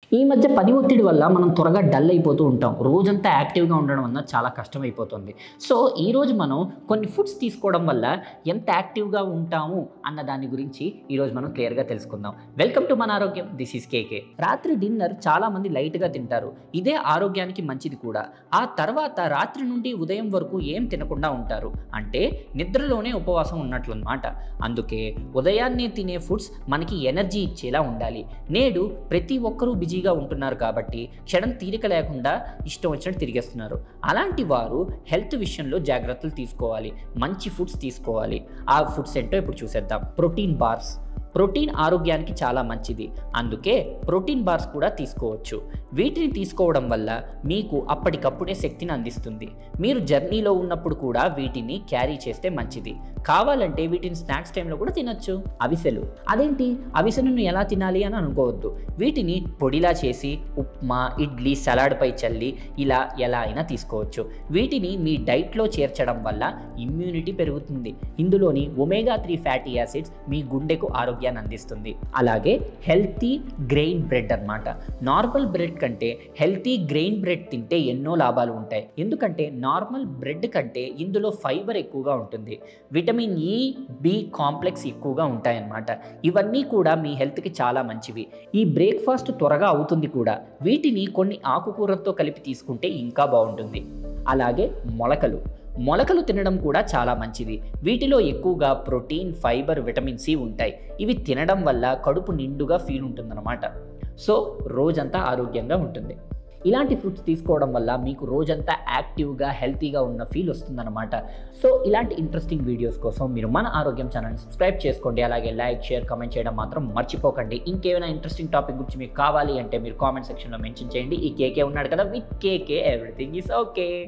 ఈ మధ్య పని ఒత్తిడి వల్ల మనం త్వరగా డల్ అయిపోతూ ఉంటాం రోజంతా యాక్టివ్గా ఉండడం వల్ల చాలా కష్టమైపోతుంది సో ఈరోజు మనం కొన్ని ఫుడ్స్ తీసుకోవడం వల్ల ఎంత యాక్టివ్గా ఉంటాము అన్న దాని గురించి ఈరోజు మనం క్లియర్గా తెలుసుకుందాం వెల్కమ్ టు మన ఆరోగ్యం దిస్ ఈస్ కేకే రాత్రి డిన్నర్ చాలామంది లైట్గా తింటారు ఇదే ఆరోగ్యానికి మంచిది కూడా ఆ తర్వాత రాత్రి నుండి ఉదయం వరకు ఏం తినకుండా ఉంటారు అంటే నిద్రలోనే ఉపవాసం ఉన్నట్లన్నమాట అందుకే ఉదయాన్నే తినే ఫుడ్స్ మనకి ఎనర్జీ ఇచ్చేలా ఉండాలి నేడు ప్రతి ఒక్కరూ బిజీగా ఉంటున్నారు కాబట్టి క్షణం తీరిక లేకుండా ఇష్టం వచ్చినట్టు తిరిగేస్తున్నారు అలాంటి వారు హెల్త్ విషయంలో జాగ్రత్తలు తీసుకోవాలి మంచి ఫుడ్స్ తీసుకోవాలి ఆ ఫుడ్స్ ఏంటో ఇప్పుడు చూసేద్దాం ప్రోటీన్ బార్స్ ప్రోటీన్ ఆరోగ్యానికి చాలా మంచిది అందుకే ప్రోటీన్ బార్స్ కూడా తీసుకోవచ్చు వీటిని తీసుకోవడం వల్ల మీకు అప్పటికప్పుడే శక్తిని అందిస్తుంది మీరు జర్నీలో ఉన్నప్పుడు కూడా వీటిని క్యారీ చేస్తే మంచిది కావాలంటే వీటిని స్నాక్స్ టైంలో కూడా తినొచ్చు అవిసెలు అదేంటి అవిసెలను ఎలా తినాలి అని అనుకోవద్దు వీటిని పొడిలా చేసి ఉప్మా ఇడ్లీ సలాడ్పై చల్లి ఇలా ఎలా అయినా తీసుకోవచ్చు వీటిని మీ డైట్లో చేర్చడం వల్ల ఇమ్యూనిటీ పెరుగుతుంది ఇందులోని ఒమేగా త్రీ ఫ్యాటీ యాసిడ్స్ మీ గుండెకు ఆరోగ్యాన్ని అందిస్తుంది అలాగే హెల్తీ గ్రెయిన్ బ్రెడ్ అన్నమాట నార్మల్ బ్రెడ్ కంటే హెల్తీ గ్రెయిన్ బ్రెడ్ తింటే ఎన్నో లాభాలు ఉంటాయి ఎందుకంటే నార్మల్ బ్రెడ్ కంటే ఇందులో ఫైబర్ ఎక్కువగా ఉంటుంది విటమిన్ ఈ బి కాంప్లెక్స్ ఎక్కువగా ఉంటాయన్నమాట ఇవన్నీ కూడా మీ హెల్త్కి చాలా మంచివి ఈ బ్రేక్ఫాస్ట్ త్వరగా అవుతుంది కూడా వీటిని కొన్ని ఆకుకూరలతో కలిపి తీసుకుంటే ఇంకా బాగుంటుంది అలాగే మొలకలు మొలకలు తినడం కూడా చాలా మంచిది వీటిలో ఎక్కువగా ప్రోటీన్ ఫైబర్ విటమిన్ సి ఉంటాయి ఇవి తినడం వల్ల కడుపు నిండుగా ఫీల్ ఉంటుందన్నమాట సో రోజంతా ఆరోగ్యంగా ఉంటుంది ఇలాంటి ఫ్రూట్స్ తీసుకోవడం వల్ల మీకు రోజంతా యాక్టివ్గా హెల్తీగా ఉన్న ఫీల్ వస్తుందన్నమాట సో ఇలాంటి ఇంట్రెస్టింగ్ వీడియోస్ కోసం మీరు మన ఆరోగ్యం ఛానల్ని సబ్స్క్రైబ్ చేసుకోండి అలాగే లైక్ షేర్ కామెంట్ చేయడం మాత్రం మర్చిపోకండి ఇంకేమైనా ఇంట్రెస్టింగ్ టాపిక్ గురించి మీకు కావాలి అంటే మీరు కామెంట్ సెక్షన్లో మెన్షన్ చేయండి ఈ కేకే ఉన్నాడు కదా with KK everything is okay